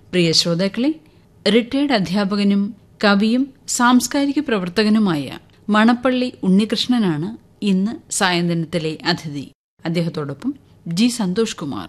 പ്രിയ ശ്രോതാക്കളെ റിട്ടയർഡ് അധ്യാപകനും കവിയും സാംസ്കാരിക പ്രവർത്തകനുമായ മണപ്പള്ളി ഉണ്ണികൃഷ്ണനാണ് ഇന്ന് സായന്തനത്തിലെ അതിഥി അദ്ദേഹത്തോടൊപ്പം ജി സന്തോഷ് കുമാർ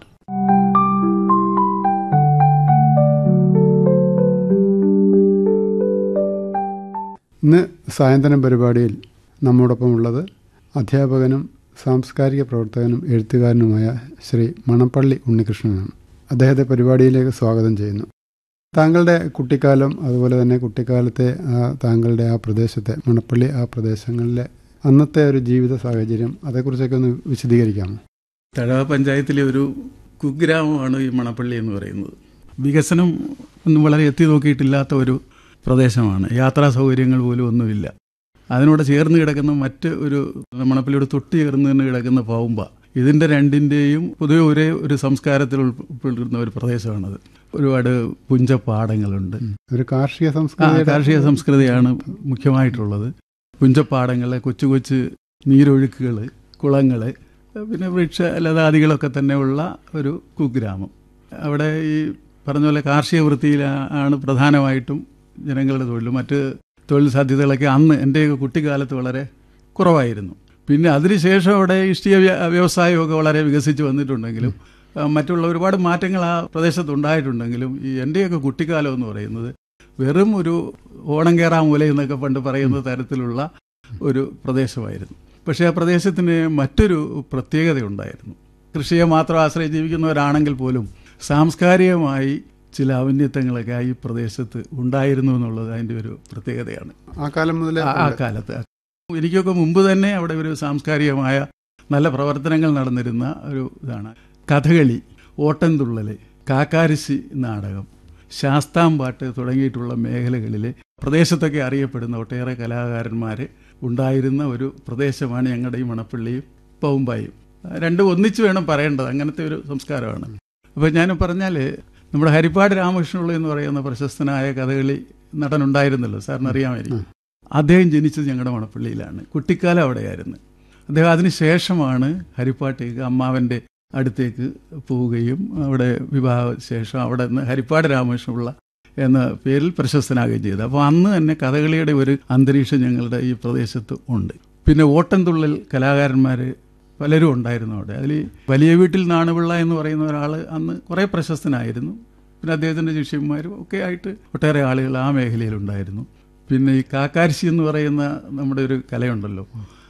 ഇന്ന് സായന്തനം പരിപാടിയിൽ നമ്മോടൊപ്പം ഉള്ളത് അധ്യാപകനും സാംസ്കാരിക പ്രവർത്തകനും എഴുത്തുകാരനുമായ ശ്രീ മണപ്പള്ളി ഉണ്ണികൃഷ്ണനാണ് അദ്ദേഹത്തെ പരിപാടിയിലേക്ക് സ്വാഗതം ചെയ്യുന്നു താങ്കളുടെ കുട്ടിക്കാലം അതുപോലെ തന്നെ കുട്ടിക്കാലത്തെ ആ താങ്കളുടെ ആ പ്രദേശത്തെ മണപ്പള്ളി ആ പ്രദേശങ്ങളിലെ അന്നത്തെ ഒരു ജീവിത സാഹചര്യം അതേക്കുറിച്ചൊക്കെ ഒന്ന് വിശദീകരിക്കാമോ തഴവ പഞ്ചായത്തിലെ ഒരു കുഗ്രാമമാണ് ഈ മണപ്പള്ളി എന്ന് പറയുന്നത് വികസനം ഒന്നും വളരെ എത്തി നോക്കിയിട്ടില്ലാത്ത ഒരു പ്രദേശമാണ് യാത്രാ സൗകര്യങ്ങൾ പോലും ഒന്നുമില്ല അതിനോട് ചേർന്ന് കിടക്കുന്ന മറ്റ് ഒരു മണപ്പള്ളിയോട് തൊട്ട് ചേർന്ന് തന്നെ കിടക്കുന്ന പൗമ്പ ഇതിൻ്റെ രണ്ടിൻ്റെയും പൊതുവെ ഒരേ ഒരു സംസ്കാരത്തിൽ ഉൾപ്പെടുന്ന ഒരു പ്രദേശമാണത് ഒരുപാട് പുഞ്ചപ്പാടങ്ങളുണ്ട് ഒരു കാർഷിക ആ, സംസ്കാരം കാർഷിക സംസ്കൃതിയാണ് മുഖ്യമായിട്ടുള്ളത് പുഞ്ചപ്പാടങ്ങൾ കൊച്ചു കൊച്ചു നീരൊഴുക്കുകൾ കുളങ്ങൾ പിന്നെ വൃക്ഷ ലതാദികളൊക്കെ തന്നെ ഉള്ള ഒരു കുഗ്രാമം അവിടെ ഈ പറഞ്ഞ പോലെ കാർഷിക വൃത്തിയിലാണ് പ്രധാനമായിട്ടും ജനങ്ങളുടെ തൊഴിൽ മറ്റ് തൊഴിൽ സാധ്യതകളൊക്കെ അന്ന് എൻ്റെയൊക്കെ കുട്ടിക്കാലത്ത് വളരെ കുറവായിരുന്നു പിന്നെ അതിനുശേഷം അവിടെ ഇഷ്ടിക വ്യ- വ്യവസായമൊക്കെ വളരെ വികസിച്ച് വന്നിട്ടുണ്ടെങ്കിലും ആ, മറ്റുള്ള ഒരുപാട് മാറ്റങ്ങൾ ആ പ്രദേശത്ത് ഉണ്ടായിട്ടുണ്ടെങ്കിലും ഈ എൻ്റെയൊക്കെ കുട്ടിക്കാലം എന്ന് പറയുന്നത് വെറും ഒരു ഓണം കയറാൻ മൂല എന്നൊക്കെ പണ്ട് പറയുന്ന തരത്തിലുള്ള ഒരു പ്രദേശമായിരുന്നു പക്ഷേ ആ പ്രദേശത്തിന് മറ്റൊരു പ്രത്യേകതയുണ്ടായിരുന്നു കൃഷിയെ മാത്രം ആശ്രയിച്ച് ജീവിക്കുന്നവരാണെങ്കിൽ പോലും സാംസ്കാരികമായി ചില ഔന്നത്യങ്ങളൊക്കെ ഈ പ്രദേശത്ത് ഉണ്ടായിരുന്നു എന്നുള്ളത് അതിൻ്റെ ഒരു പ്രത്യേകതയാണ് ആ കാലം മുതലേ ആ- ആ കാലത്ത് എനിക്കൊക്കെ മുമ്പ് തന്നെ അവിടെ ഒരു സാംസ്കാരികമായ നല്ല പ്രവർത്തനങ്ങൾ നടന്നിരുന്ന ഒരു ഇതാണ് കഥകളി ഓട്ടംതുള്ളൽ കാക്കാരിശി നാടകം ശാസ്താംപാട്ട് തുടങ്ങിയിട്ടുള്ള മേഖലകളിൽ പ്രദേശത്തൊക്കെ അറിയപ്പെടുന്ന ഒട്ടേറെ കലാകാരന്മാർ ഉണ്ടായിരുന്ന ഒരു പ്രദേശമാണ് ഞങ്ങളുടെ ഈ മണപ്പള്ളിയും പൗമ്പായും രണ്ടും ഒന്നിച്ച് വേണം പറയേണ്ടത് അങ്ങനത്തെ ഒരു സംസ്കാരമാണ് അപ്പോൾ ഞാൻ പറഞ്ഞാൽ നമ്മുടെ ഹരിപ്പാട് രാമകൃഷ്ണപിള്ള എന്ന് പറയുന്ന പ്രശസ്തനായ കഥകളി നടനുണ്ടായിരുന്നല്ലോ സാറിന് അറിയാമായിരിക്കും അദ്ദേഹം ജനിച്ചത് ഞങ്ങളുടെ മണപ്പള്ളിയിലാണ് കുട്ടിക്കാലം അവിടെയായിരുന്നു അദ്ദേഹം അതിനുശേഷമാണ് ഹരിപ്പാട്ടേക്ക് അമ്മാവൻ്റെ അടുത്തേക്ക് പോവുകയും അവിടെ വിവാഹ ശേഷം അവിടെ നിന്ന് ഹരിപ്പാട് രാമകൃഷ്ണപിള്ള എന്ന പേരിൽ പ്രശസ്തനാകുകയും ചെയ്തു അപ്പോൾ അന്ന് തന്നെ കഥകളിയുടെ ഒരു അന്തരീക്ഷം ഞങ്ങളുടെ ഈ പ്രദേശത്ത് ഉണ്ട് പിന്നെ ഓട്ടംതുള്ളൽ കലാകാരന്മാർ പലരും ഉണ്ടായിരുന്നു അവിടെ അതിൽ വലിയ വീട്ടിൽ നാണുപിള്ള എന്ന് പറയുന്ന ഒരാൾ അന്ന് കുറേ പ്രശസ്തനായിരുന്നു പിന്നെ അദ്ദേഹത്തിൻ്റെ ശിഷ്യന്മാരും ഒക്കെ ആയിട്ട് ഒട്ടേറെ ആളുകൾ ആ മേഖലയിലുണ്ടായിരുന്നു പിന്നെ ഈ കാക്കാരിശി എന്ന് പറയുന്ന നമ്മുടെ ഒരു കലയുണ്ടല്ലോ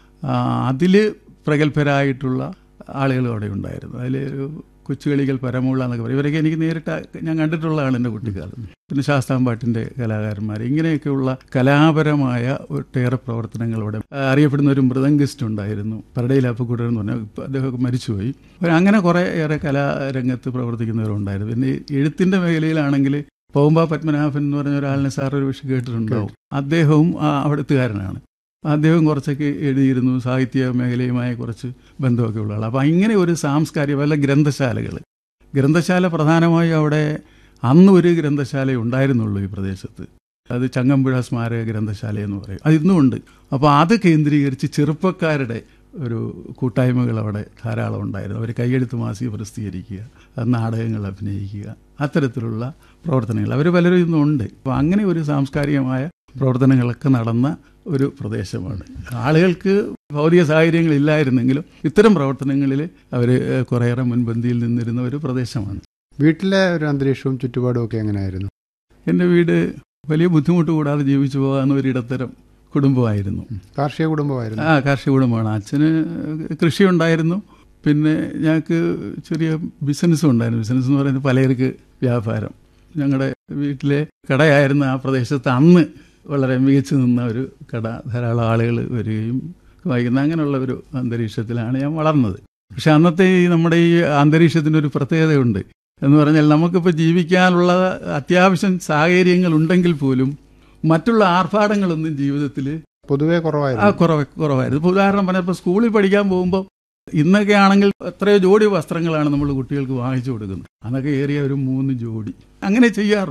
അതിൽ പ്രഗത്ഭരായിട്ടുള്ള ആളുകൾ അവിടെ ഉണ്ടായിരുന്നു അതിൽ ഒരു കൊച്ചുകളികൾ പരമുള്ള എന്നൊക്കെ പറയും ഇവരൊക്കെ എനിക്ക് നേരിട്ട് ഞാൻ കണ്ടിട്ടുള്ളതാണ് എൻ്റെ കുട്ടിക്കാലം പിന്നെ ശാസ്താംപാട്ടിൻ്റെ കലാകാരന്മാർ ഇങ്ങനെയൊക്കെയുള്ള കലാപരമായ ഒട്ടേറെ പ്രവർത്തനങ്ങൾ അവിടെ ആ, അറിയപ്പെടുന്ന ഒരു മൃദംഗിസ്റ്റ് ഉണ്ടായിരുന്നു പരടയിൽ അപ്പക്കൂട്ടർ എന്ന് പറഞ്ഞാൽ ഇപ്പം അദ്ദേഹമൊക്കെ മരിച്ചുപോയി അപ്പോൾ അങ്ങനെ കുറേ ഏറെ കലാരംഗത്ത് പ്രവർത്തിക്കുന്നവരുണ്ടായിരുന്നു പിന്നെ ഈ എഴുത്തിൻ്റെ മേഖലയിലാണെങ്കിൽ പൗമ്പ പത്മനാഭൻ എന്ന് പറഞ്ഞ ഒരാളിനെ സാർ ഒരു പക്ഷേ കേട്ടിട്ടുണ്ടാവും അദ്ദേഹവും ആ അവിടുത്തുകാരനാണ് അദ്ദേഹം കുറച്ചൊക്കെ എഴുതിയിരുന്നു സാഹിത്യ മേഖലയുമായി കുറച്ച് ബന്ധമൊക്കെ ഉള്ള ആൾ അപ്പോൾ ഇങ്ങനെ ഒരു സാംസ്കാരിക വല്ല ഗ്രന്ഥശാലകൾ ഗ്രന്ഥശാല പ്രധാനമായും അവിടെ അന്ന് ഒരു ഗ്രന്ഥശാല ഉണ്ടായിരുന്നുള്ളൂ ഈ പ്രദേശത്ത് അത് ചങ്ങമ്പുഴ സ്മാരക ഗ്രന്ഥശാല എന്ന് പറയും അത് ഇന്നും ഉണ്ട് അപ്പോൾ അത് കേന്ദ്രീകരിച്ച് ചെറുപ്പക്കാരുടെ ഒരു കൂട്ടായ്മകൾ അവിടെ ധാരാളം ഉണ്ടായിരുന്നു അവർ കൈയെഴുത്ത് മാസിക പ്രസിദ്ധീകരിക്കുക അത് നാടകങ്ങൾ അഭിനയിക്കുക അത്തരത്തിലുള്ള പ്രവർത്തനങ്ങൾ അവർ പലരും ഇന്നും ഉണ്ട് അപ്പോൾ അങ്ങനെ ഒരു സാംസ്കാരികമായ പ്രവർത്തനങ്ങളൊക്കെ നടന്ന ഒരു പ്രദേശമാണ് ആളുകൾക്ക് ഭൗതിക സാഹചര്യങ്ങൾ ഇല്ലായിരുന്നെങ്കിലും ഇത്തരം പ്രവർത്തനങ്ങളിൽ അവർ കുറേയേറെ മുൻപന്തിയിൽ നിന്നിരുന്ന ഒരു പ്രദേശമാണ് വീട്ടിലെ ഒരു അന്തരീക്ഷവും ചുറ്റുപാടും ഒക്കെ എങ്ങനെയായിരുന്നു എൻ്റെ വീട് വലിയ ബുദ്ധിമുട്ട് കൂടാതെ ജീവിച്ചു പോകാവുന്ന ഒരു ഇടത്തരം കുടുംബമായിരുന്നു കാർഷിക കുടുംബമായിരുന്നു ആ കാർഷിക കുടുംബമാണ് അച്ഛന് കൃഷി ഉണ്ടായിരുന്നു പിന്നെ ഞങ്ങൾക്ക് ചെറിയ ബിസിനസ്സും ഉണ്ടായിരുന്നു ബിസിനസ് എന്ന് പറയുന്നത് പലചരക്ക് വ്യാപാരം ഞങ്ങളുടെ വീട്ടിലെ കടയായിരുന്ന ആ പ്രദേശത്ത് അന്ന് വളരെ മികച്ചു നിന്ന ഒരു കട ധാരാളം ആളുകൾ വരികയും വായിക്കുന്ന അങ്ങനെയുള്ള ഒരു അന്തരീക്ഷത്തിലാണ് ഞാൻ വളർന്നത് പക്ഷെ അന്നത്തെ ഈ നമ്മുടെ ഈ അന്തരീക്ഷത്തിന് ഒരു പ്രത്യേകതയുണ്ട് എന്ന് പറഞ്ഞാൽ നമുക്കിപ്പോൾ ജീവിക്കാനുള്ള അത്യാവശ്യം സാഹചര്യങ്ങൾ ഉണ്ടെങ്കിൽ പോലും മറ്റുള്ള ആർഭാടങ്ങളൊന്നും ജീവിതത്തിൽ പൊതുവേ ആ കുറവായിരുന്നു കുറവ് കുറവായിരുന്നു ഇപ്പോൾ ഉദാഹരണം പറഞ്ഞപ്പോൾ സ്കൂളിൽ പഠിക്കാൻ പോകുമ്പോൾ ഇന്നൊക്കെ ആണെങ്കിൽ എത്രയോ ജോഡി വസ്ത്രങ്ങളാണ് നമ്മൾ കുട്ടികൾക്ക് വാങ്ങിച്ചു കൊടുക്കുന്നത് അന്നൊക്കെ ഏറിയ ഒരു മൂന്ന് ജോഡി അങ്ങനെ ചെയ്യാറുള്ളൂ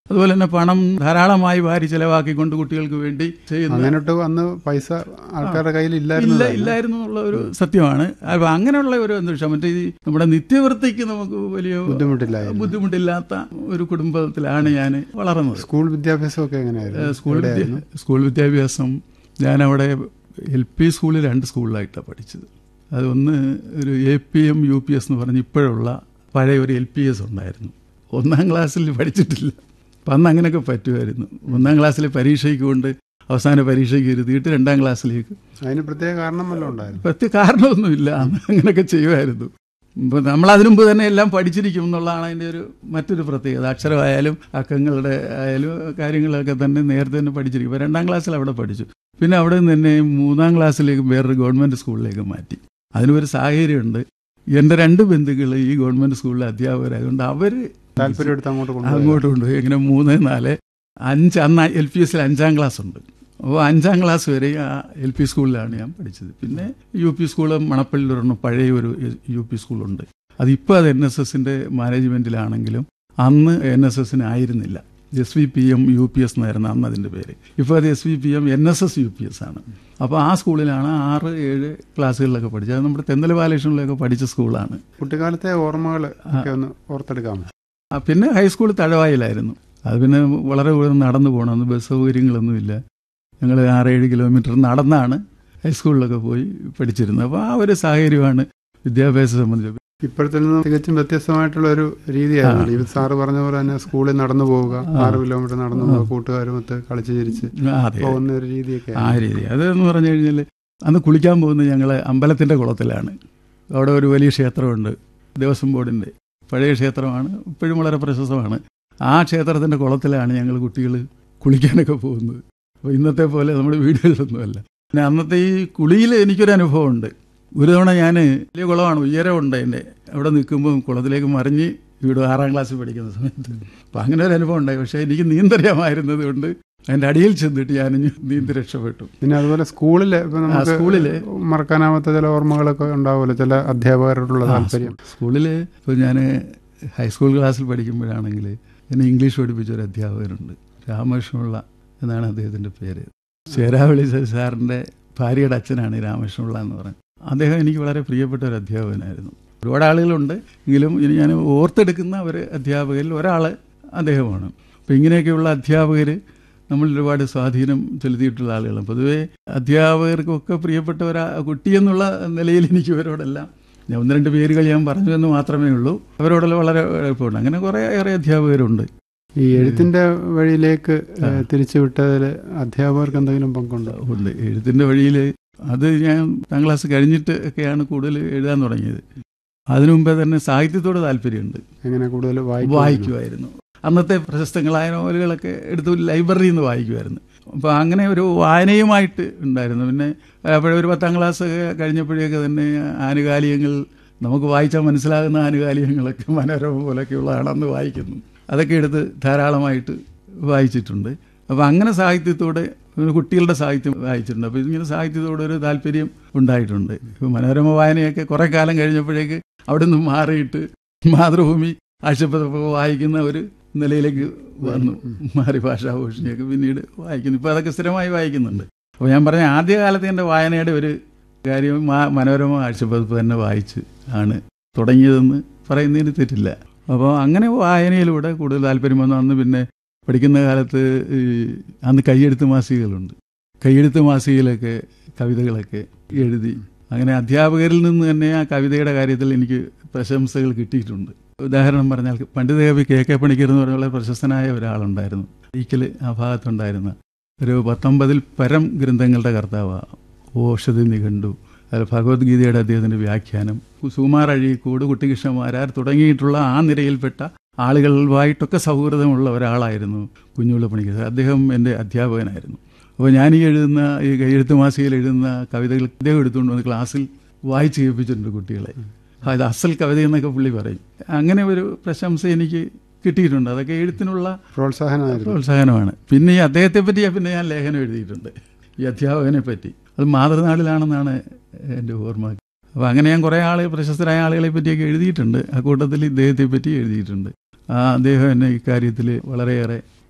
അതുപോലെ തന്നെ പണം ധാരാളമായി വാരി ചെലവാക്കിക്കൊണ്ട് കുട്ടികൾക്ക് വേണ്ടി ചെയ്യുന്ന അങ്ങനെട്ട് അന്ന് പൈസ ആൾക്കാരുടെ കയ്യിൽ ഇല്ല ഇല്ലായിരുന്നു ഇല്ലായിരുന്നു എന്നുള്ള ഒരു സത്യമാണ് അപ്പൊ അങ്ങനെയുള്ള ഒരു എന്താ മറ്റേ ഈ നമ്മുടെ നിത്യവൃത്തിക്ക് നമുക്ക് വലിയ ബുദ്ധിമുട്ടില്ലായിരുന്നു ബുദ്ധിമുട്ടില്ലാത്ത ഒരു കുടുംബത്തിലാണ് ഞാൻ വളർന്നത് സ്കൂൾ വിദ്യാഭ്യാസമൊക്കെ ഏഹ് എങ്ങനെയായിരുന്നു സ്കൂൾ വിദ്യ എവിടെയായിരുന്നു? സ്കൂൾ വിദ്യാഭ്യാസം ഞാനവിടെ എൽ പി സ്കൂളിൽ രണ്ട് സ്കൂളിലായിട്ടാണ് പഠിച്ചത് അതൊന്ന് ഒരു A P M U P S എന്ന് പറഞ്ഞ് ഇപ്പോഴുള്ള പഴയ ഒരു എൽ പി എസ് ഉണ്ടായിരുന്നു ഒന്നാം ക്ലാസ്സിൽ പഠിച്ചിട്ടില്ല അപ്പം അന്ന് അങ്ങനെയൊക്കെ പറ്റുമായിരുന്നു ഒന്നാം ക്ലാസ്സിൽ പരീക്ഷയ്ക്ക് കൊണ്ട് അവസാന പരീക്ഷയ്ക്ക് ഇരുത്തിയിട്ട് രണ്ടാം ക്ലാസ്സിലേക്ക് അതിന് പ്രത്യേക കാരണം വല്ലതും ഉണ്ടായിരുന്നു പ്രത്യേക കാരണമൊന്നുമില്ല അന്ന് അങ്ങനെയൊക്കെ ചെയ്യുമായിരുന്നു ഇപ്പം നമ്മൾ അതിനു മുമ്പ് തന്നെ എല്ലാം പഠിച്ചിരിക്കും എന്നുള്ളതാണ് അതിൻ്റെ ഒരു മറ്റൊരു പ്രത്യേകത അക്ഷരമായാലും അക്കങ്ങളുടെ ആയാലും കാര്യങ്ങളൊക്കെ തന്നെ നേരത്തെ തന്നെ പഠിച്ചിരിക്കും ഇപ്പം രണ്ടാം ക്ലാസ്സിൽ അവിടെ പഠിച്ചു പിന്നെ അവിടെ നിന്ന് തന്നെ മൂന്നാം ക്ലാസ്സിലേക്ക് വേറൊരു ഗവൺമെൻറ് സ്കൂളിലേക്ക് മാറ്റി അതിനൊരു സാഹചര്യമുണ്ട് എൻ്റെ രണ്ട് ബന്ധുക്കൾ ഈ ഗവൺമെൻറ് സ്കൂളിലെ അധ്യാപകരായതുകൊണ്ട് അവർ താല്പര്യം എടുത്ത് അങ്ങോട്ട് കൊണ്ടുപോയി അങ്ങോട്ട് കൊണ്ടുപോയി ഇങ്ങനെ മൂന്ന് നാല് അഞ്ച് അന്ന് എൽ പി എസിൽ അഞ്ചാം ക്ലാസ് ഉണ്ട് അപ്പോൾ അഞ്ചാം ക്ലാസ് വരെ ആ എൽ പി സ്കൂളിലാണ് ഞാൻ പഠിച്ചത് പിന്നെ യു പി സ്കൂൾ മണപ്പള്ളിയിൽ ഒരെണ്ണം പഴയ ഒരു യു പി സ്കൂളുണ്ട് അതിപ്പോൾ അത് എൻ എസ് എസിൻ്റെ മാനേജ്മെൻറ്റിലാണെങ്കിലും അന്ന് എൻ എസ് എസിന് ആയിരുന്നില്ല S V P M U P S എന്നായിരുന്നു അന്ന് അതിൻ്റെ പേര് ഇപ്പോൾ അത് S V P M N S S U P S ആണ് അപ്പോൾ ആ സ്കൂളിലാണ് ആറ് ഏഴ് ക്ലാസ്സുകളിലൊക്കെ പഠിച്ചത് അത് നമ്മുടെ തെന്നൽ ബാലകൃഷ്ണനിലൊക്കെ പഠിച്ച സ്കൂളാണ് കുട്ടിക്കാലത്തെ ഓർമ്മകൾ ഒക്കെ ഒന്ന് ഓർത്തെടുക്കാമോ ആ, പിന്നെ ഹൈസ്കൂൾ തഴവായിലായിരുന്നു അത് പിന്നെ വളരെ ദൂരം നടന്നു പോകണം അന്ന് ബസ് സൗകര്യങ്ങളൊന്നുമില്ല ഞങ്ങൾ ആറേഴ് കിലോമീറ്റർ നടന്നാണ് ഹൈസ്കൂളിലൊക്കെ പോയി പഠിച്ചിരുന്നത് അപ്പോൾ ആ ഒരു സാഹചര്യമാണ് വിദ്യാഭ്യാസം സംബന്ധിച്ച് ഇപ്പോഴത്തെ നിന്ന് തികച്ചും വ്യത്യസ്തമായിട്ടുള്ള ഒരു രീതിയായിരുന്നു ഈ സാറ് പറഞ്ഞ പോലെ തന്നെ സ്കൂളിൽ നടന്നു പോവുക ആറ് കിലോമീറ്റർ നടന്നു പോവുക കൂട്ടുകാരുമൊത്ത് കളിച്ച് ചിരിച്ച് ആ, അതെ പോകുന്ന ഒരു രീതിയൊക്കെ ആ രീതി അതെന്ന് പറഞ്ഞു കഴിഞ്ഞാൽ അന്ന് കുളിക്കാൻ പോകുന്നത് ഞങ്ങൾ അമ്പലത്തിൻ്റെ കുളത്തിലാണ് അവിടെ ഒരു വലിയ ക്ഷേത്രമുണ്ട് ദേവസ്വം ബോർഡിൻ്റെ പഴയ ക്ഷേത്രമാണ് ഇപ്പോഴും വളരെ പ്രശസ്തമാണ് ആ ക്ഷേത്രത്തിൻ്റെ കുളത്തിലാണ് ഞങ്ങൾ കുട്ടികൾ കുളിക്കാനൊക്കെ പോകുന്നത് അപ്പോൾ ഇന്നത്തെ പോലെ നമ്മുടെ വീടുകളിലൊന്നുമല്ല പിന്നെ അന്നത്തെ ഈ കുളിയിൽ എനിക്കൊരു അനുഭവമുണ്ട് ഒരു തവണ ഞാൻ വലിയ കുളമാണ് ഉയരമുണ്ട് എൻ്റെ അവിടെ നിൽക്കുമ്പോൾ കുളത്തിലേക്ക് മറിഞ്ഞ് വീട് ആറാം ക്ലാസ്സിൽ പഠിക്കുന്ന സമയത്ത് അപ്പം അങ്ങനെ ഒരു അനുഭവം ഉണ്ടായി പക്ഷേ എനിക്ക് നീന്തറിയാമായിരുന്നത് കൊണ്ട് അതിൻ്റെ അടിയിൽ ചെന്നിട്ട് ഞാൻ നീന്തി രക്ഷപ്പെട്ടു പിന്നെ അതുപോലെ സ്കൂളില് ഇപ്പൊ നമുക്ക് സ്കൂളില് മറക്കാനാവാത്ത ചില ഓർമ്മകളൊക്കെ ഉണ്ടാവുമല്ലോ ചില അധ്യാപകരോടുള്ള താല്പര്യം സ്കൂളിൽ ഇപ്പോൾ ഞാൻ ഹൈസ്കൂൾ ക്ലാസ്സിൽ പഠിക്കുമ്പോഴാണെങ്കിൽ എന്നെ ഇംഗ്ലീഷ് പഠിപ്പിച്ച ഒരു അധ്യാപകനുണ്ട് രാമകൃഷ്ണപിള്ള എന്നാണ് അദ്ദേഹത്തിൻ്റെ പേര് ചേരാവളി സാറിൻ്റെ ഭാര്യയുടെ അച്ഛനാണ് ഈ രാമകൃഷ്ണപിള്ള എന്ന് പറയുന്നത് അദ്ദേഹം എനിക്ക് വളരെ പ്രിയപ്പെട്ട ഒരു അധ്യാപകനായിരുന്നു ഒരുപാട് ആളുകളുണ്ട് എങ്കിലും ഇനി ഞാൻ ഓർത്തെടുക്കുന്ന ഒരു അധ്യാപകരിൽ ഒരാൾ അദ്ദേഹമാണ് അപ്പോൾ ഇങ്ങനെയൊക്കെയുള്ള അധ്യാപകർ നമ്മൾ ഒരുപാട് സ്വാധീനം ചെലുത്തിയിട്ടുള്ള ആളുകളാണ് പൊതുവേ അധ്യാപകർക്കൊക്കെ പ്രിയപ്പെട്ട ഒരു കുട്ടി എന്നുള്ള നിലയിൽ എനിക്ക് ഇവരോടെല്ലാം ഞാൻ ഒന്ന് രണ്ട് പേരുകൾ ഞാൻ പറഞ്ഞു എന്ന് മാത്രമേ ഉള്ളൂ അവരോടെല്ലാം വളരെ എളുപ്പമുണ്ട് അങ്ങനെ കുറേ ഏറെ അധ്യാപകരുണ്ട് ഈ എഴുത്തിന്റെ വഴിയിലേക്ക് ഏഹ്, തിരിച്ചു വിട്ടതിൽ അധ്യാപകർക്ക് എന്തെങ്കിലും പങ്കുണ്ടോ ഉണ്ട് എഴുത്തിൻ്റെ വഴിയിൽ അത് ഞാൻ പത്താം ക്ലാസ് കഴിഞ്ഞിട്ട് ഒക്കെയാണ് കൂടുതൽ എഴുതാൻ തുടങ്ങിയത് അതിനു മുമ്പേ തന്നെ സാഹിത്യത്തോട് താല്പര്യമുണ്ട് എങ്ങനെ കൂടുതൽ വായിക്കും വായിക്കുമായിരുന്നു അന്നത്തെ പ്രശസ്തങ്ങളായ നോവലുകളൊക്കെ എടുത്ത് ലൈബ്രറിയിൽ നിന്ന് വായിക്കുമായിരുന്നു അപ്പോൾ അങ്ങനെ ഒരു വായനയുമായിട്ട് ഉണ്ടായിരുന്നു പിന്നെ അപ്പോഴൊരു പത്താം ക്ലാസ് ഒക്കെ കഴിഞ്ഞപ്പോഴേക്ക് തന്നെ ആനുകാലികങ്ങൾ നമുക്ക് വായിച്ചാൽ മനസ്സിലാകുന്ന ആനുകാലികങ്ങളൊക്കെ മനോരമ പോലൊക്കെയുള്ളതാണ് അന്ന് വായിക്കുന്നു അതൊക്കെ എടുത്ത് ധാരാളമായിട്ട് വായിച്ചിട്ടുണ്ട് അപ്പോൾ അങ്ങനെ സാഹിത്യത്തോടെ ഒരു കുട്ടികളുടെ സാഹിത്യം വായിച്ചിട്ടുണ്ട് അപ്പോൾ ഇങ്ങനെ സാഹിത്യത്തോടെ ഒരു താല്പര്യം ഉണ്ടായിട്ടുണ്ട് ഇപ്പോൾ മനോരമ വായനയൊക്കെ കുറേ കാലം കഴിഞ്ഞപ്പോഴേക്ക് അവിടെ നിന്ന് മാറിയിട്ട് മാതൃഭൂമി ആഴ്ചപ്പതിപ്പൊക്കെ വായിക്കുന്ന ഒരു നിലയിലേക്ക് വന്നു മാറി ഭാഷാഭൂഷണിയൊക്കെ പിന്നീട് വായിക്കുന്നു ഇപ്പോൾ അതൊക്കെ സ്ഥിരമായി വായിക്കുന്നുണ്ട് അപ്പോൾ ഞാൻ പറഞ്ഞ ആദ്യകാലത്ത് എൻ്റെ വായനയുടെ ഒരു കാര്യം മാ- മനോരമ ആഴ്ചപ്പതിപ്പ് തന്നെ വായിച്ച് ആണ് തുടങ്ങിയതെന്ന് പറയുന്നതിന് തെറ്റില്ല അപ്പോൾ അങ്ങനെ വായനയിലൂടെ കൂടുതൽ താല്പര്യം വന്നു അന്ന് പിന്നെ പഠിക്കുന്ന കാലത്ത് ഈ അന്ന് കൈയെഴുത്ത് മാസികകളുണ്ട് കൈയെഴുത്ത് മാസികയിലൊക്കെ കവിതകളൊക്കെ എഴുതി അങ്ങനെ അധ്യാപകരിൽ നിന്ന് തന്നെ ആ കവിതയുടെ കാര്യത്തിൽ എനിക്ക് പ്രശംസകൾ കിട്ടിയിട്ടുണ്ട് ഉദാഹരണം പറഞ്ഞാൽ പണ്ഡിത കവി കെ കെ പണിക്കർ എന്ന് പറഞ്ഞ വളരെ പ്രശസ്തനായ ഒരാളുണ്ടായിരുന്നു ഈക്കൽ ആ ഭാഗത്തുണ്ടായിരുന്ന ഒരു പത്തൊമ്പതിൽ പരം ഗ്രന്ഥങ്ങളുടെ കർത്താവാണ് ഓഷധി നിഘണ്ടു അതിൽ ഭഗവത്ഗീതയുടെ അദ്ദേഹത്തിൻ്റെ വ്യാഖ്യാനം സുമാർ അഴീക്കോട് കുട്ടികൃഷ്ണമാരാർ തുടങ്ങിയിട്ടുള്ള ആ നിരയിൽപ്പെട്ട ആളുകളുമായിട്ടൊക്കെ സൗഹൃദമുള്ള ഒരാളായിരുന്നു കുഞ്ഞുള്ള പണിക്കർ അദ്ദേഹം എൻ്റെ അധ്യാപകനായിരുന്നു അപ്പോൾ ഞാൻ ഈ എഴുതുന്ന ഈ എഴുത്ത് മാസികയിൽ എഴുതുന്ന കവിതകൾ അദ്ദേഹം എടുത്തുകൊണ്ട് വന്ന് ക്ലാസ്സിൽ വായിച്ച് കേൾപ്പിച്ചിട്ടുണ്ട് കുട്ടികളെ ആ, ഇത് അസൽ കവിത എന്നൊക്കെ പുള്ളി പറയും അങ്ങനെ ഒരു പ്രശംസ എനിക്ക് കിട്ടിയിട്ടുണ്ട് അതൊക്കെ എഴുത്തിനുള്ള പ്രോത്സാഹനമായിരുന്നു പ്രോത്സാഹനമാണ് പിന്നെ ഈ അദ്ദേഹത്തെ പറ്റി പിന്നെ ഞാൻ ലേഖനം എഴുതിയിട്ടുണ്ട് ഈ അധ്യാപകനെ പറ്റി അത് മാതൃനാടിലാണെന്നാണ് എൻ്റെ ഓർമ്മ അപ്പോൾ അങ്ങനെ ഞാൻ കുറേ ആൾ പ്രശസ്തരായ ആളുകളെ പറ്റിയൊക്കെ എഴുതിയിട്ടുണ്ട് ആ കൂട്ടത്തിൽ ഇദ്ദേഹത്തെ പറ്റി എഴുതിയിട്ടുണ്ട് ആ അദ്ദേഹം എന്നെ ഇക്കാര്യത്തിൽ വളരെയേറെ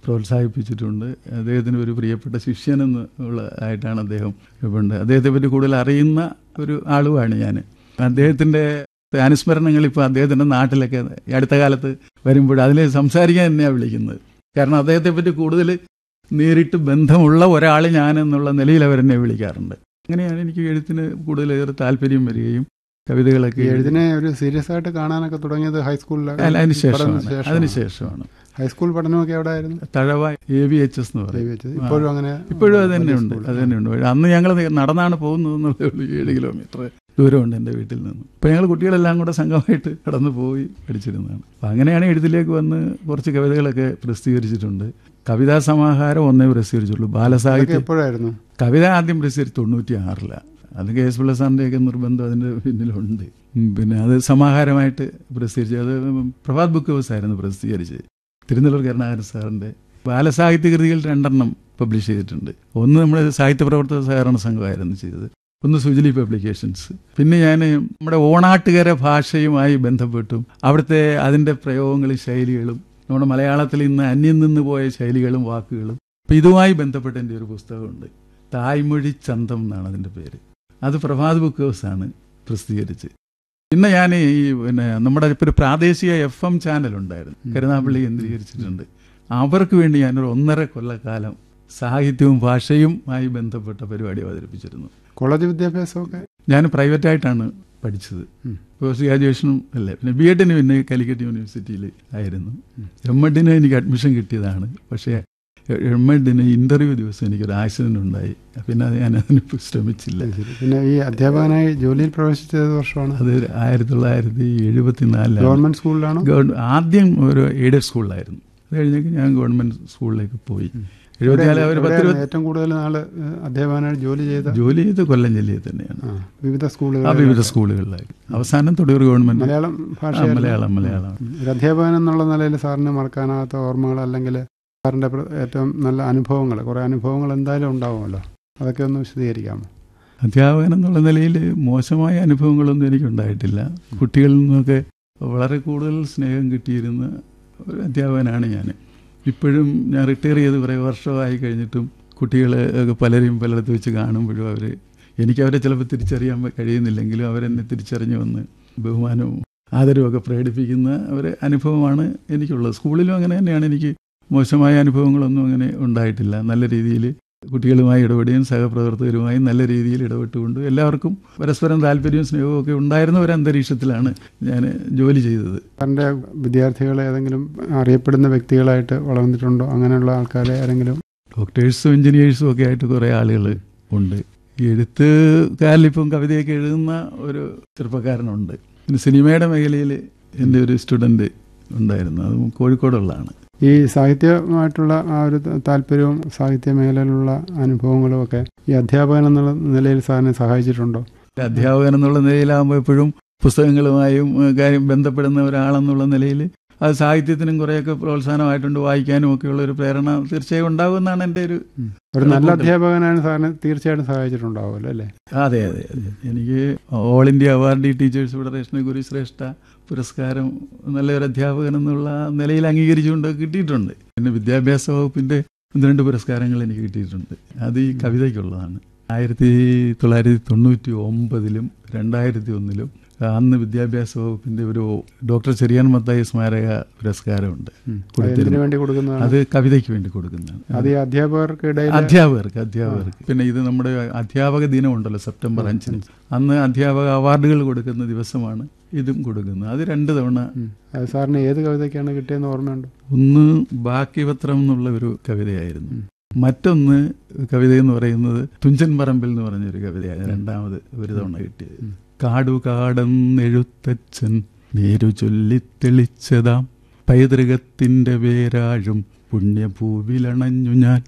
പ്രോത്സാഹിപ്പിച്ചിട്ടുണ്ട് അദ്ദേഹത്തിന് ഒരു പ്രിയപ്പെട്ട ശിഷ്യനെന്ന് ഉള്ള ആയിട്ടാണ് അദ്ദേഹം ഉണ്ട് അദ്ദേഹത്തെ പറ്റി കൂടുതൽ അറിയുന്ന ഒരു ആളുമാണ് ഞാൻ അദ്ദേഹത്തിൻ്റെ അനുസ്മരണങ്ങൾ ഇപ്പോൾ അദ്ദേഹത്തിൻ്റെ നാട്ടിലൊക്കെ ഈ അടുത്ത കാലത്ത് വരുമ്പോൾ അതിൽ സംസാരിക്കാൻ തന്നെയാണ് വിളിക്കുന്നത് കാരണം അദ്ദേഹത്തെ പറ്റി കൂടുതൽ നേരിട്ട് ബന്ധമുള്ള ഒരാൾ ഞാൻ എന്നുള്ള നിലയിൽ അവരെന്നെ വിളിക്കാറുണ്ട് അങ്ങനെയാണ് എനിക്ക് എഴുത്തിന് കൂടുതലേറെ താല്പര്യം വരികയും കവിതകളൊക്കെ ഈ എഴുതി- എഴുതിനെ ഒരു സീരിയസ് ആയിട്ട് കാണാനൊക്കെ തുടങ്ങിയത് ഹൈസ്കൂളിൽ അല്ല, അതിനുശേഷമാണ് അതിനുശേഷമാണ് ഹൈസ്കൂൾ പഠനമൊക്കെ എവിടെ ആയിരുന്നു Thazhava A V H S എന്ന് പറയും വെച്ചത് ഇപ്പോഴും അങ്ങനെ ഇപ്പോഴും അത് വലിയ തന്നെയുണ്ട് സ്കൂൾ. അത് തന്നെയുണ്ട് പക്ഷേ അന്ന് ഞങ്ങൾ നടന്നാണ് പോകുന്നത് എന്നുള്ളതേ ഉള്ളൂ ഏഴ് കിലോമീറ്റർ ദൂരമുണ്ട് എൻ്റെ വീട്ടിൽ നിന്ന് അപ്പോൾ ഞങ്ങൾ കുട്ടികളെല്ലാം കൂടെ സംഘമായിട്ട് കടന്നു പോയി പഠിച്ചിരുന്നതാണ് അപ്പം അങ്ങനെയാണ് എഴുത്തിലേക്ക് വന്ന് കുറച്ച് കവിതകളൊക്കെ പ്രസിദ്ധീകരിച്ചിട്ടുണ്ട് കവിതാ സമാഹാരം ഒന്നേ പ്രസിദ്ധീകരിച്ചുള്ളൂ അതൊക്കെ ബാലസാഹിത്യം എപ്പോഴായിരുന്നു കവിത ആദ്യം പ്രസിദ്ധീകരിച്ച് തൊണ്ണൂറ്റി ആറിലാണ് അത് കെ എസ് പിള്ള സാറിൻ്റെയൊക്കെ നിർബന്ധം അതിൻ്റെ പിന്നിലുണ്ട് ഉം, പിന്നെ അത് സമാഹാരമായിട്ട് പ്രസിദ്ധീകരിച്ചു അത് പ്രഭാത് ബുക്ക് ഹൗസ് ആയിരുന്നു പ്രസിദ്ധീകരിച്ചത് തിരുനെല്ലൂർ കരുണാകരൻ സാറിൻ്റെ ബാലസാഹിത്യ കൃതികൾ രണ്ടെണ്ണം പബ്ലിഷ് ചെയ്തിട്ടുണ്ട് ഒന്ന് നമ്മുടെ സാഹിത്യ പ്രവർത്തക സഹകരണ സംഘമായിരുന്നു ചെയ്തത് ഒന്ന് സുജലി പബ്ലിക്കേഷൻസ് പിന്നെ ഞാൻ നമ്മുടെ ഓണാട്ടുകര ഭാഷയുമായി ബന്ധപ്പെട്ടും അവിടുത്തെ അതിൻ്റെ പ്രയോഗങ്ങളും ശൈലികളും നമ്മുടെ മലയാളത്തിൽ ഇന്ന് അന്യം നിന്ന് പോയ ശൈലികളും വാക്കുകളും അപ്പം ഇതുമായി ബന്ധപ്പെട്ട എൻ്റെ ഒരു പുസ്തകമുണ്ട് തായ്മൊഴി ചന്തം എന്നാണ് അതിൻ്റെ പേര് അത് പ്രഭാത് ബുക്ക് ഹൗസാണ് പ്രസിദ്ധീകരിച്ച് പിന്നെ ഞാൻ ഈ പിന്നെ നമ്മുടെ ഇപ്പോൾ ഒരു പ്രാദേശിക എഫ് എം ചാനൽ ഉണ്ടായിരുന്നു കരുനാപ്പള്ളി കേന്ദ്രീകരിച്ചിട്ടുണ്ട് അവർക്ക് വേണ്ടി ഞാനൊരു ഒന്നര കൊല്ലക്കാലം സാഹിത്യവും ഭാഷയുമായി ബന്ധപ്പെട്ട പരിപാടി അവതരിപ്പിച്ചിരുന്നു കോളേജ് വിദ്യാഭ്യാസമൊക്കെ ഞാൻ പ്രൈവറ്റായിട്ടാണ് പഠിച്ചത് ഉം. പോസ്റ്റ് ഗ്രാജുവേഷനും അല്ലേ പിന്നെ ബി എഡിന് പിന്നെ കാലിക്കറ്റ് യൂണിവേഴ്സിറ്റിയിൽ ആയിരുന്നു എം എഡിന് എനിക്ക് അഡ്മിഷൻ കിട്ടിയതാണ് പക്ഷേ എം എഡിന് ഇൻ്റർവ്യൂ ദിവസം എനിക്കൊരു ആക്സിഡൻ്റ് ഉണ്ടായി പിന്നെ അത് ഞാൻ അതിന് ശ്രമിച്ചില്ല അത് ശരി. പിന്നെ ഈ അധ്യാപകനായി ജോലിയിൽ പ്രവേശിച്ചത് ഏത് വർഷമാണ് അത് ആയിരത്തി തൊള്ളായിരത്തി എഴുപത്തിനാലിലാണ് ഗവൺമെന്റ് സ്കൂളിലാണോ ഗവൺമെന്റ് ആദ്യം ഒരു എയ്ഡഡ് സ്കൂളിലായിരുന്നു അത് കഴിഞ്ഞേക്ക് ഞാൻ ഗവൺമെന്റ് സ്കൂളിലേക്ക് പോയി എഴുപത്തിനാല് ഒരു പത്ത് എവിടെയാണ് ഇരുപത്തി ഏറ്റവും കൂടുതൽ നാള് ഏഹ്, അധ്യാപകനായി ജോലി ചെയ്ത ജോലി ചെയ്ത് കൊല്ലം ജില്ലയിൽ തന്നെയാണ് ആ, വിവിധ ആ സ്കൂളുകൾ വിവിധ സ്കൂളുകളിലായി അവസാനം തൊടിയൂർ ഗവൺമെന്റ് മലയാളം ആ, ഭാഷ മലയാളം മലയാളം ഒരു അധ്യാപകൻ എന്നുള്ള നിലയിൽ സാറിന് മറക്കാനാകാത്ത ഓർമ്മകൾ അല്ലെങ്കിൽ സാറിന്റെ പ്ര- ഏറ്റവും നല്ല അനുഭവങ്ങൾ കുറെ അനുഭവങ്ങൾ എന്തായാലും ഉണ്ടാവുമല്ലോ അതൊക്കെ ഒന്ന് വിശദീകരിക്കാമോ അധ്യാപകൻ എന്നുള്ള നിലയിൽ മോശമായ അനുഭവങ്ങളൊന്നും എനിക്കുണ്ടായിട്ടില്ല കുട്ടികളിൽ നിന്നൊക്കെ വളരെ കൂടുതൽ സ്നേഹം കിട്ടിയിരുന്ന ഒരു അധ്യാപകനാണ് ഞാൻ ഇപ്പോഴും ഞാൻ റിട്ടയർ ചെയ്ത് കുറേ വർഷമായി കഴിഞ്ഞിട്ടും കുട്ടികളെ ഒക്കെ പലരെയും പലയിടത്ത് വെച്ച് കാണുമ്പോഴും അവർ എനിക്ക് അവരെ ചിലപ്പോൾ തിരിച്ചറിയാൻ കഴിയുന്നില്ലെങ്കിലും അവരെന്നെ തിരിച്ചറിഞ്ഞു വന്ന് ബഹുമാനവും ആദരവും ഒക്കെ പ്രകടിപ്പിക്കുന്ന ഒരു അനുഭവമാണ് എനിക്കുള്ളത് സ്കൂളിലും അങ്ങനെ തന്നെയാണ് എനിക്ക് മോശമായ അനുഭവങ്ങളൊന്നും അങ്ങനെ ഉണ്ടായിട്ടില്ല നല്ല രീതിയിൽ കുട്ടികളുമായി ഇടപെടുകയും സഹപ്രവർത്തകരുമായി നല്ല രീതിയിൽ ഇടപെട്ടുകൊണ്ട് എല്ലാവർക്കും പരസ്പരം താല്പര്യവും സ്നേഹവും ഒക്കെ ഉണ്ടായിരുന്ന ഒരു അന്തരീക്ഷത്തിലാണ് ഞാൻ ജോലി ചെയ്തത് സാറിന്റെ വിദ്യാർത്ഥികളെ ഏതെങ്കിലും അറിയപ്പെടുന്ന വ്യക്തികളായിട്ട് വളർന്നിട്ടുണ്ടോ അങ്ങനെയുള്ള ആൾക്കാരെ ആരെങ്കിലും ഡോക്ടേഴ്സും എഞ്ചിനീയേഴ്സും ഒക്കെ ആയിട്ട് കുറേ ആളുകൾ ഉണ്ട് ഈ എഴുത്തുകാരിലിപ്പം കവിതയൊക്കെ എഴുതുന്ന ഒരു ചെറുപ്പക്കാരനുണ്ട് പിന്നെ സിനിമയുടെ മേഖലയിൽ എൻ്റെ ഒരു സ്റ്റുഡൻറ്റ് ഉണ്ടായിരുന്നു അത് കോഴിക്കോടുള്ളതാണ് ഈ സാഹിത്യമായിട്ടുള്ള ആ ഒരു ത- താല്പര്യവും സാഹിത്യ മേഖലയിലുള്ള അനുഭവങ്ങളും ഒക്കെ ഈ അധ്യാപകൻ എന്നുള്ള നിലയിൽ സാറിനെ സഹായിച്ചിട്ടുണ്ടോ അധ്യാപകൻ എന്നുള്ള നിലയിലാകുമ്പോൾ എപ്പോഴും പുസ്തകങ്ങളുമായും ഏഹ്, കാര്യം ബന്ധപ്പെടുന്ന ഒരാളെന്നുള്ള നിലയിൽ അത് സാഹിത്യത്തിനും കുറേയൊക്കെ പ്രോത്സാഹനമായിട്ടുണ്ട് വായിക്കാനും ഒക്കെയുള്ള ഒരു പ്രേരണ തീർച്ചയായും ഉണ്ടാകുമെന്നാണ് എൻ്റെ ഒരു ഒരു നല്ല അതുകൊണ്ട് അധ്യാപകനാണ് സാറിനെ തീർച്ചയായിട്ടും സഹായിച്ചിട്ടുണ്ടാവുമല്ലോ അല്ലേ അതെ അതെ അതെ എനിക്ക് ഓൾ ഇന്ത്യ അവാർഡി ടീച്ചേഴ്സ് ഫെഡറേഷനെ ഗുരു ശ്രേഷ്ഠ പുരസ്കാരം നല്ലൊരു അധ്യാപകൻ എന്നുള്ള നിലയിൽ അംഗീകരിച്ചുകൊണ്ട് കിട്ടിയിട്ടുണ്ട് പിന്നെ വിദ്യാഭ്യാസ വകുപ്പിന്റെ ഒന്ന് രണ്ട് പുരസ്കാരങ്ങൾ എനിക്ക് കിട്ടിയിട്ടുണ്ട് അത് ഈ കവിതയ്ക്കുള്ളതാണ് ആയിരത്തി തൊള്ളായിരത്തി തൊണ്ണൂറ്റി ഒമ്പതിലും രണ്ടായിരത്തി ഒന്നിലും അന്ന് വിദ്യാഭ്യാസ വകുപ്പിന്റെ ഒരു ഡോക്ടർ ചെറിയാൻ മത്തായി സ്മാരക പുരസ്കാരമുണ്ട് ഉം. അത് കൊടുത്തിരുന്നു. എന്തിനു വേണ്ടി കൊടുക്കുന്നതാണ് അത് കവിതയ്ക്ക് വേണ്ടി കൊടുക്കുന്നതാണ് അത് ഈ അധ്യാപകർക്കിടയിൽ അധ്യാപകർക്ക് അധ്യാപകർക്ക് പിന്നെ ഇത് നമ്മുടെ അധ്യാപക ദിനമുണ്ടല്ലോ സെപ്റ്റംബർ അഞ്ചിന് അന്ന് അധ്യാപക അവാർഡുകൾ കൊടുക്കുന്ന ദിവസമാണ് ഇതും കൊടുക്കുന്നത് അത് രണ്ട് തവണ ഉം. അത് സാറിന് ഏത് കവിതയ്ക്കാണ് കിട്ടിയെന്ന് ഓർമ്മയുണ്ടോ ഒന്ന് ബാക്കിപത്രം എന്നുള്ള ഒരു കവിതയായിരുന്നു മറ്റൊന്ന് കവിത എന്ന് പറയുന്നത് തുഞ്ചൻ പറമ്പിൽ എന്ന് പറഞ്ഞൊരു കവിതയായിരുന്നു രണ്ടാമത് ഒരു തവണ കിട്ടിയത് കാടു കാടെന്നെഴുത്തച്ഛൻ നേരു ചൊല്ലി തെളിച്ചതാം പൈതൃകത്തിന്റെ വേരാഴും പുണ്യഭൂവിലണഞ്ഞു ഞാൻ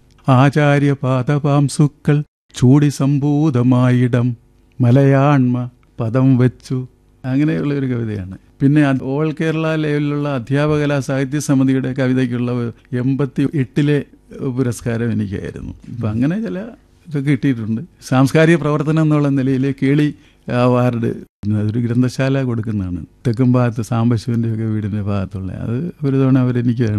ആചാര്യപാദപാംസുക്കൾ ചൂടി സംഭൂതമായിടം മലയാൺമ പദം വെച്ചു അങ്ങനെയുള്ള ഒരു കവിതയാണ് പിന്നെ അത് ഓൾ കേരള ലെവലിലുള്ള അധ്യാപകലാ സാഹിത്യ സമിതിയുടെ കവിതയ്ക്കുള്ള എൺപത്തി എട്ടിലെ പുരസ്കാരം എനിക്കായിരുന്നു അപ്പം അങ്ങനെ ചില ഇതൊക്കെ കിട്ടിയിട്ടുണ്ട് സാംസ്കാരിക പ്രവർത്തനം എന്നുള്ള നിലയിൽ കേളി അവാർഡ് അതൊരു ഗ്രന്ഥശാല കൊടുക്കുന്നതാണ് തെക്കും ഭാഗത്ത് സാംബശിവന്റെ ഒക്കെ വീടിന്റെ ഭാഗത്തുള്ള അത് ഒരു തവണ അവരെനിക്കാണ്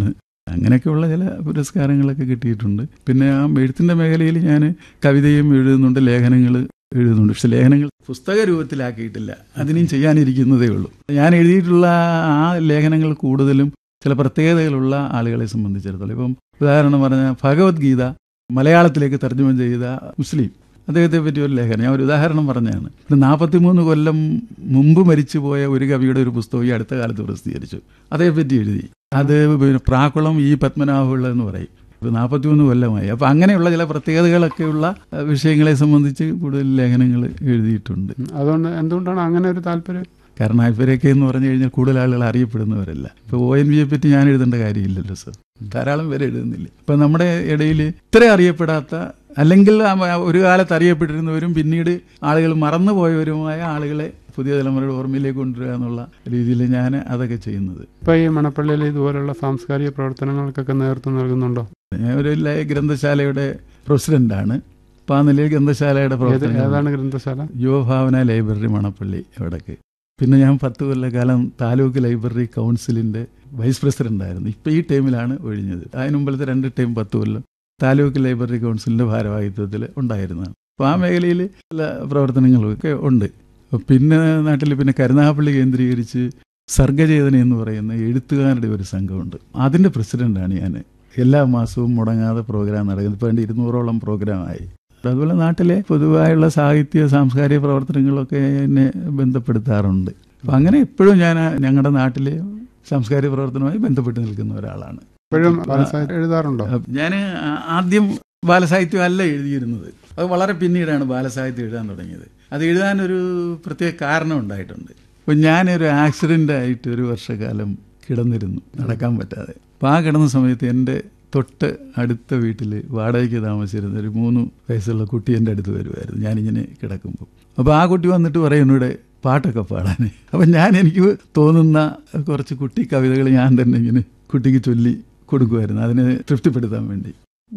അങ്ങനെയൊക്കെയുള്ള ചില പുരസ്കാരങ്ങളൊക്കെ കിട്ടിയിട്ടുണ്ട് പിന്നെ ആ എഴുത്തിൻ്റെ മേഖലയിൽ ഞാൻ കവിതയും എഴുതുന്നുണ്ട് ലേഖനങ്ങൾ എഴുതുന്നുണ്ട് പക്ഷെ ലേഖനങ്ങൾ പുസ്തക രൂപത്തിലാക്കിയിട്ടില്ല അതിനും ചെയ്യാനിരിക്കുന്നതേ ഉള്ളൂ ഞാൻ എഴുതിയിട്ടുള്ള ആ ലേഖനങ്ങൾ കൂടുതലും ചില പ്രത്യേകതകളുള്ള ആളുകളെ സംബന്ധിച്ചിടത്തോളം ഇപ്പം ഉദാഹരണം പറഞ്ഞാൽ ഭഗവത്ഗീത മലയാളത്തിലേക്ക് തർജ്ജമ ചെയ്ത മുസ്ലിം അദ്ദേഹത്തെ പറ്റി ഒരു ലേഖനം ഞാൻ ഒരു ഉദാഹരണം പറഞ്ഞതാണ് ഒരു നാൽപ്പത്തിമൂന്ന് കൊല്ലം മുമ്പ് മരിച്ചുപോയ ഒരു കവിയുടെ ഒരു പുസ്തകം ഈ അടുത്ത കാലത്ത് പ്രസിദ്ധീകരിച്ചു അതേപ്പറ്റി എഴുതി അത് പിന്നെ പ്രാക്കുളം ഈ പത്മനാഭപിള്ള എന്ന് പറയും ഇപ്പോൾ നാൽപ്പത്തിമൂന്ന് കൊല്ലമായി അപ്പോൾ അങ്ങനെയുള്ള ചില പ്രത്യേകതകളൊക്കെയുള്ള അഹ്, വിഷയങ്ങളെ സംബന്ധിച്ച് കൂടുതൽ ലേഖനങ്ങൾ എഴുതിയിട്ടുണ്ട് അതുകൊണ്ട് എന്തുകൊണ്ടാണ് അങ്ങനെ ഒരു താല്പര്യം കാരണം ഇവരൊക്കെ എന്ന് പറഞ്ഞു കഴിഞ്ഞാൽ കൂടുതൽ ആളുകൾ അറിയപ്പെടുന്നവരല്ല ഇപ്പോൾ ഒ എൻ വിയെ പറ്റി ഞാൻ എഴുതേണ്ട കാര്യമില്ലല്ലോ സർ ധാരാളം പേര് എഴുതുന്നില്ല ഇപ്പം നമ്മുടെ ഇടയിൽ ഇത്ര അറിയപ്പെടാത്ത അല്ലെങ്കിൽ ആ ഒരു കാലത്ത് അറിയപ്പെട്ടിരുന്നവരും പിന്നീട് ആളുകൾ മറന്നുപോയവരുമായ ആളുകളെ പുതിയ തലമുറയുടെ ഓർമ്മയിലേക്ക് കൊണ്ടുവരിക എന്നുള്ള രീതിയിൽ ഞാൻ അതൊക്കെ ചെയ്യുന്നത് ഇപ്പൊ ഈ മണപ്പള്ളിയിൽ ഇതുപോലുള്ള സാംസ്കാരിക പ്രവർത്തനങ്ങൾക്കൊക്കെ നേതൃത്വം നൽകുന്നുണ്ടോ ഞാൻ ഒരു ലൈ- ഗ്രന്ഥശാലയുടെ പ്രസിഡന്റാണ് അപ്പോൾ ആ നിലയിൽ ഗ്രന്ഥശാലയുടെ ഏത് പ്രവർത്തനം ഏതാണ് ഗ്രന്ഥശാല യുവഭാവന ലൈബ്രറി മണപ്പള്ളി അവിടേക്ക് പിന്നെ ഞാൻ പത്ത് കൊല്ലക്കാലം താലൂക്ക് ലൈബ്രറി കൗൺസിലിന്റെ വൈസ് പ്രസിഡന്റ് ആയിരുന്നു ഇപ്പൊ ഈ ടൈമിലാണ് ഒഴിഞ്ഞത് അതിന് മുമ്പിലത്തെ രണ്ട് ടൈം പത്ത് കൊല്ലം താലൂക്ക് ലൈബ്രറി കൗൺസിലിന്റെ ഭാരവാഹിത്വത്തിൽ ഉണ്ടായിരുന്നതാണ് അപ്പോൾ ആ മേഖലയിൽ ചില പ്രവർത്തനങ്ങളൊക്കെ ഉണ്ട് പിന്നെ നാട്ടിൽ പിന്നെ കരുനാഗപ്പള്ളി കേന്ദ്രീകരിച്ച് സർഗചേതന എന്ന് പറയുന്ന എഴുത്തുകാരുടെ ഒരു സംഘമുണ്ട് അതിന്റെ പ്രസിഡന്റാണ് ഞാൻ എല്ലാ മാസവും മുടങ്ങാതെ പ്രോഗ്രാം നടക്കുന്നത് ഇപ്പോൾ എൻ്റെ ഇരുന്നൂറോളം പ്രോഗ്രാമായി അതുപോലെ നാട്ടിലെ പൊതുവായുള്ള സാഹിത്യ സാംസ്കാരിക പ്രവർത്തനങ്ങളൊക്കെ എന്നെ ബന്ധപ്പെടുത്താറുണ്ട് അപ്പം അങ്ങനെ എപ്പോഴും ഞാൻ ഞങ്ങളുടെ നാട്ടിലെ സാംസ്കാരിക പ്രവർത്തനവുമായി ബന്ധപ്പെട്ട് നിൽക്കുന്ന ഒരാളാണ് ഇപ്പോഴും ബാലസാഹിത്യം എഴുതാറുണ്ടോ ഞാൻ ആദ്യം ബാലസാഹിത്യം അല്ല എഴുതിയിരുന്നത് അത് വളരെ പിന്നീടാണ് ബാലസാഹിത്യം എഴുതാൻ തുടങ്ങിയത് അത് എഴുതാനൊരു പ്രത്യേക കാരണം ഉണ്ടായിട്ടുണ്ട് അപ്പം ഞാനൊരു ആക്സിഡൻ്റ് ആയിട്ട് ഒരു വർഷക്കാലം കിടന്നിരുന്നു നടക്കാൻ പറ്റാതെ അപ്പോൾ ആ കിടന്ന സമയത്ത് എൻ്റെ തൊട്ട് അടുത്ത വീട്ടിൽ വാടകയ്ക്ക് താമസിച്ചിരുന്ന ഒരു മൂന്ന് വയസ്സുള്ള കുട്ടി എൻ്റെ അടുത്ത് വരുമായിരുന്നു ഞാനിങ്ങനെ കിടക്കുമ്പോൾ അപ്പോൾ ആ കുട്ടി വന്നിട്ട് പറയും എന്നോട് പാട്ടൊക്കെ പാടാൻ അപ്പം ഞാൻ എനിക്ക് തോന്നുന്ന കുറച്ച് കുട്ടി കവിതകൾ ഞാൻ തന്നെ ഇങ്ങനെ കുട്ടിക്ക് ചൊല്ലി കൊടുക്കുമായിരുന്നു അതിനെ തൃപ്തിപ്പെടുത്താൻ വേണ്ടി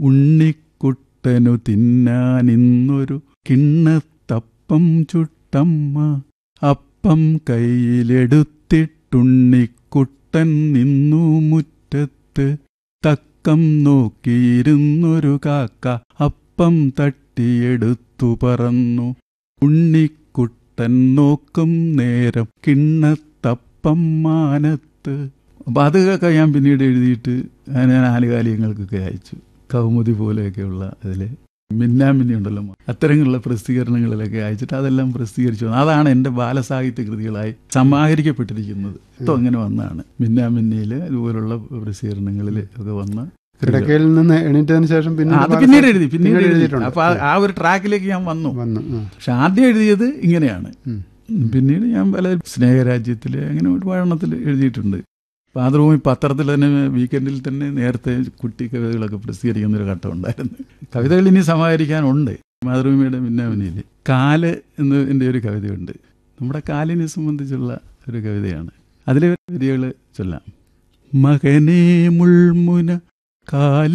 ഉണ്ണിക്കുട്ടനു തിന്നാനിന്നൊരു കിണ്ണത്തപ്പം ചുട്ടമ്മ അപ്പം കയ്യിലെടുത്തിട്ടുണ്ണിക്കുട്ടൻ നിന്നു മുറ്റത്ത് തക്കം നോക്കിയിരുന്നൊരു കാക്ക അപ്പം തട്ടിയെടുത്തു പറന്നു ഉണ്ണിക്കുട്ടൻ നോക്കും നേരം കിണ്ണത്തപ്പം മാനത്ത് അപ്പം അതൊക്കെ ഞാൻ പിന്നീട് എഴുതിയിട്ട് ഞാൻ ആനുകാലികങ്ങൾക്കൊക്കെ അയച്ചു കൗമുദി പോലെയൊക്കെയുള്ള അതിൽ മിന്നാമിന്നി ഉണ്ടല്ലോ അത്തരത്തിലുള്ള പ്രസിദ്ധീകരണങ്ങളിലൊക്കെ അയച്ചിട്ട് അതെല്ലാം പ്രസിദ്ധീകരിച്ചു വന്നു. അതാണ് എൻ്റെ ബാലസാഹിത്യ കൃതികളായി സമാഹരിക്കപ്പെട്ടിരിക്കുന്നത് ഇപ്പം അങ്ങനെ വന്നതാണ് മിന്നാമിന്നിയിൽ ഇതുപോലുള്ള പ്രസിദ്ധീകരണങ്ങളിൽ ഒക്കെ വന്ന കൃതികൾ. കിടക്കയിൽ നിന്ന് എണീറ്റതിന് ശേഷം പിന്നെ ആ, അത് പിന്നീട് എഴുതി പിന്നീട് എഴുതി എഴുതിയിട്ടുണ്ട് അപ്പൊ ആ- ആ ഒരു ട്രാക്കിലേക്ക് ഞാൻ വന്നു വന്നു ആ. പക്ഷെ ആദ്യം എഴുതിയത് ഇങ്ങനെയാണ് ഉം. പിന്നീട് ഞാൻ പല സ്നേഹരാജ്യത്തിൽ അങ്ങനെ ഒരുപാടെണ്ണത്തിൽ എഴുതിയിട്ടുണ്ട് മാതൃഭൂമി പത്രത്തിൽ തന്നെ വീക്കെൻഡിൽ തന്നെ നേരത്തെ കുട്ടി കവിതകളൊക്കെ പ്രസിദ്ധീകരിക്കുന്ന ഒരു ഘട്ടം ഉണ്ടായിരുന്നു കവിതകൾ ഇനി സമാഹരിക്കാനുണ്ട് മാതൃഭൂമിയുടെ മിന്നാമിനിയിൽ കാല് എന്ന് എൻ്റെ ഒരു കവിതയുണ്ട് നമ്മുടെ കാലിനെ സംബന്ധിച്ചുള്ള ഒരു കവിതയാണ് അതിലെ വരികൾ ചൊല്ലാം മകനെ മുൾമുന കാലി